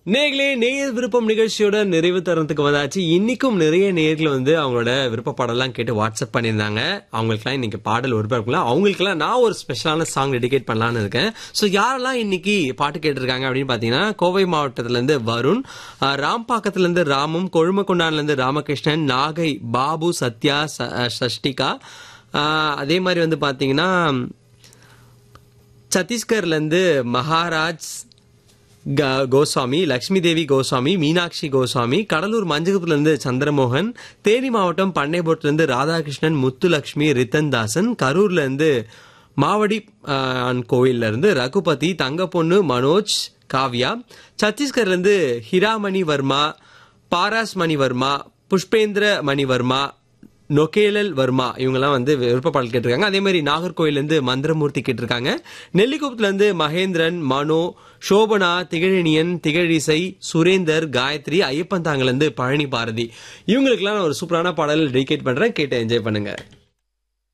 நேர்களே நேயர் விருப்பம் நிகழ்ச்சியோட நிறைவு தருணத்துக்கு வந்தாச்சு இன்னைக்கும் நிறைய நேயர்கள் வந்து அவங்களோட விருப்ப பாடலாம் கேட்டு வாட்ஸ்அப் பண்ணியிருந்தாங்க அவங்களுக்குலாம் இன்னைக்கு பாடல் ஒருபாக்கலாம் அவங்களுக்குலாம் நான் ஒரு ஸ்பெஷலான சாங் டெடிகேட் பண்ணலாம்னு இருக்கேன் ஸோ யாரெல்லாம் இன்னைக்கு பாட்டு கேட்டிருக்காங்க அப்படின்னு பார்த்தீங்கன்னா கோவை மாவட்டத்துல இருந்து வருண் அஹ், ராம்பாக்கத்துல இருந்து ராமும் கொழுமக்கொண்டான்ல இருந்து ராமகிருஷ்ணன் நாகை பாபு சத்யா ச- அஹ், சஷ்டிகா அஹ், அதே மாதிரி வந்து பார்த்தீங்கன்னா சத்தீஸ்கர்ல இருந்து மகாராஜ் க- கோஸ்வாமி லக்ஷ்மி தேவி கோஸ்வாமி மீனாட்சி கோஸ்வாமி கடலூர் மஞ்சகத்துல இருந்து சந்திரமோகன் தேனி மாவட்டம் பண்ணைபுரத்துல இருந்து ராதாகிருஷ்ணன் முத்துலக்ஷ்மி ரித்தன் தாசன் கரூர்ல இருந்து மாவடி ஆஹ், கோவில்ல இருந்து ரகுபதி தங்கப்பொண்ணு மனோஜ் காவ்யா சத்தீஸ்கர்ல இருந்து ஹிராமணி வர்மா பாராஸ் மணி வர்மா புஷ்பேந்திர மணி வர்மா நொகேலல் வர்மா இவங்கெல்லாம் வந்து விருப்ப பாடல் கேட்டிருக்காங்க அதே மாதிரி நாகர்கோயில்ல இருந்து மந்திரமூர்த்தி கேட்டிருக்காங்க நெல்லிக்குப்பத்துல இருந்து மகேந்திரன் மனோ சோபனா திகழினியன் திகழிசை சுரேந்தர் காயத்ரி ஐயப்பன் தாங்கல இருந்து பழனி பாரதி இவங்களுக்கெல்லாம் நான் ஒரு சூப்பரான பாடல் டெடிகேட் பண்றேன் கேட்டு என்ஜாய் பண்ணுங்க